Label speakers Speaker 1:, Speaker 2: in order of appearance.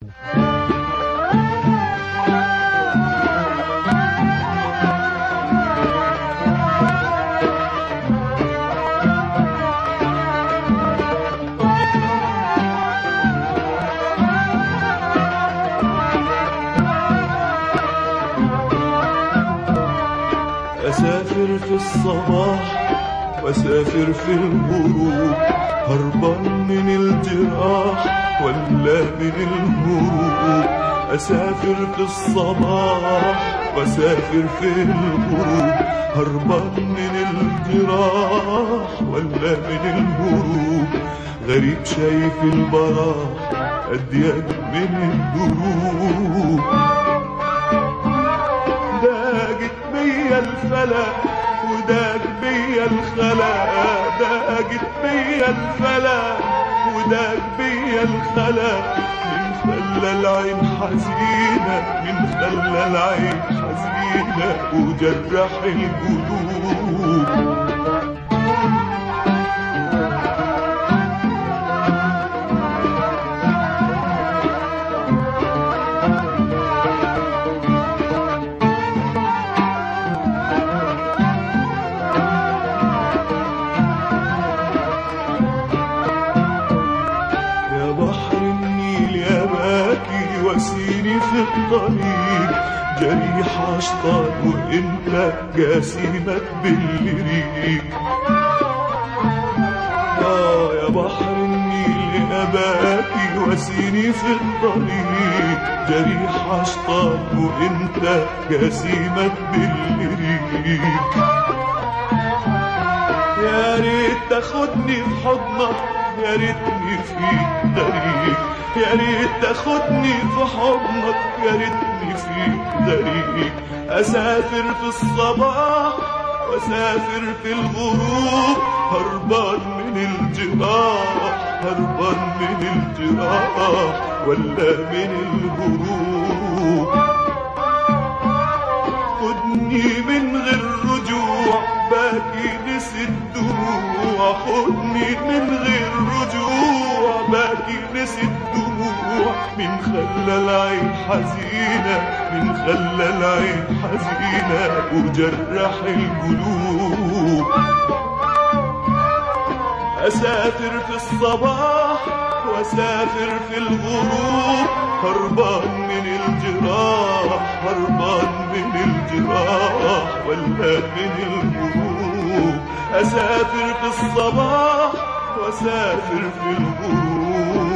Speaker 1: أسافر في الصباح وأسافر في الغروب هربان من الجراح ولا من الهروب أسافر في الصباح وأسافر في الغروب هربان من الجراح ولا من الهروب غريب شايف البراح أديك من الدروب داجت بيا الفلا وداج بيا الخلا داجت بيا الفلا وداج بيا الخلا من خلى العين حزينة من خلى العين حزينة وجرح القلوب يا بحر النيل يا باكي وسيري في الطريق جريح اشطر وانت جاسمك بالريق آه يا بحر النيل يا باكي وسيري في الطريق جريح اشطر وانت جاسمك بالريق يا ريت تاخدني في حضنك يا ريتني فيك غريب يا ريت تاخدني في حضنك يا ريتني فيك غريب اسافر في الصباح واسافر في الغروب هربان من الجراح هربان من الجراح ولا من الهروب خدني من غير رجوع باكي نسي الدموع خدني من غير رجوع باكي نسي الدموع من خلى العين حزينة من خلى العين حزينة وجرح القلوب أسافر في الصباح وأسافر في الغروب هربان من الجراح هربان من الجراح ولا من الغروب أسافر في الصباح وأسافر في الغروب